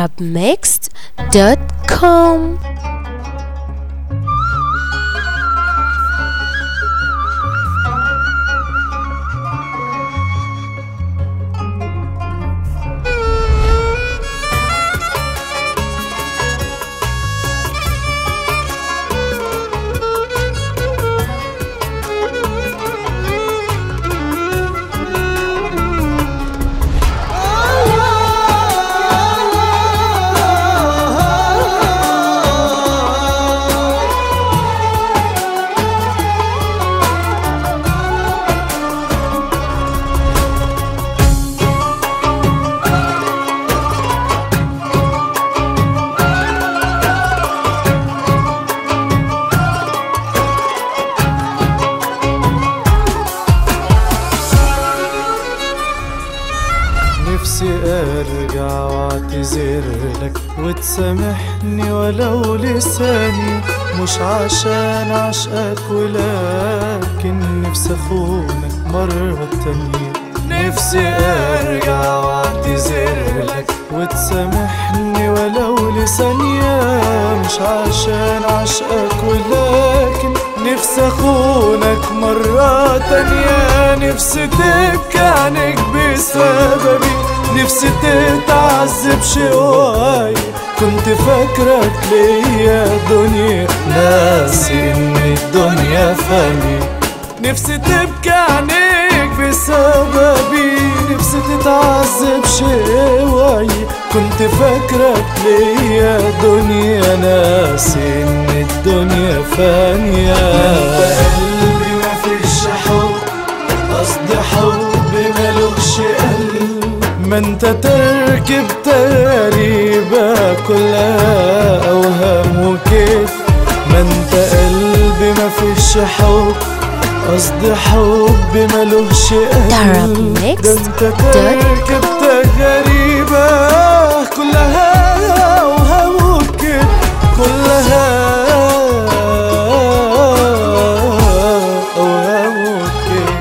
arabmixed.com نفسي ارجع واعتذر لك وتسامحني ولو لساني مش عشان عشقك ولكن نفسي اخونك مرة تانية نفسي ارجع واعتذر لك وتسامحني ولو لثانية مش عشان عشقك ولكن نفسي اخونك مرة تانية نفسي تبكي عنك بسببي نفسي تتعذب شوية كنت فاكرك ليا دنيا ناسي ان الدنيا فاني نفسي تبكي عنك بسببي نفسي تتعذب شوية كنت فاكرك ليا دنيا ناسي ان الدنيا فانية قلبي ما فيش حب قصدي حب ملوش قلب ما انت تركب تقريبا كلها اوهام وكيف ما انت قلبي ما فيش حب قصدي حب ملوش قلب ده انت تركب تغريبة كلها اوهام وكيف كلها اوهام وكيف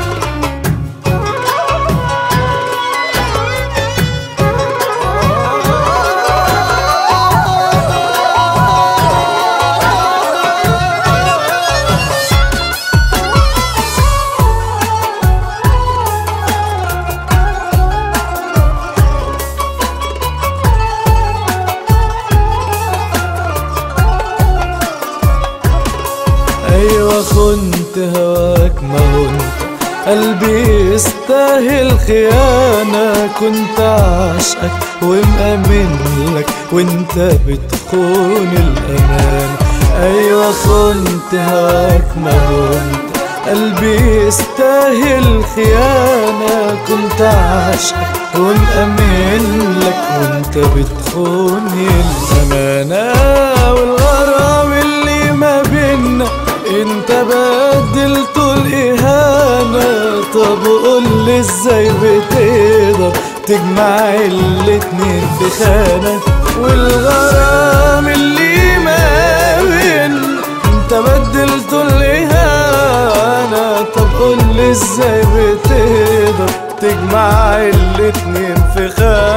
ايوه خنت هواك ما هنت قلبي يستاهل خيانة كنت عاشقك ومأمن لك وانت بتخون الأمان أيوة خنت هواك ما هنت قلبي يستاهل خيانة كنت عاشقك ومأمن لك وانت بتخون الأمانة والغرام اللي ما بينا انت بدلته الإهانة طب قولي ازاي بتقدر تجمع الاتنين في خانة والغرام اللي ما بينا انت بدلته الإهانة طب قولي ازاي بتقدر تجمع الاتنين في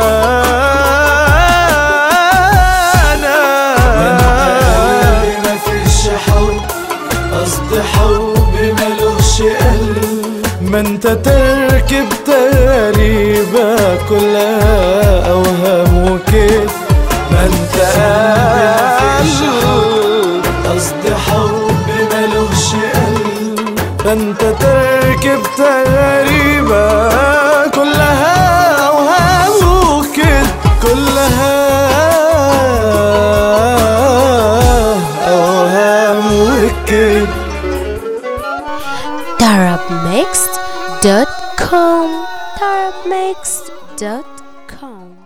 خانة ما فيش حب قصدي حب ملوش قلب ما انت تركب تقريبا كلها اوهام وكيف ما انت قلب قصدي حب ملوش قلب ما انت تركب تقريبا كلها اوهام وكيف كلها اوهام وكيف arabmixed.com arabmixed.com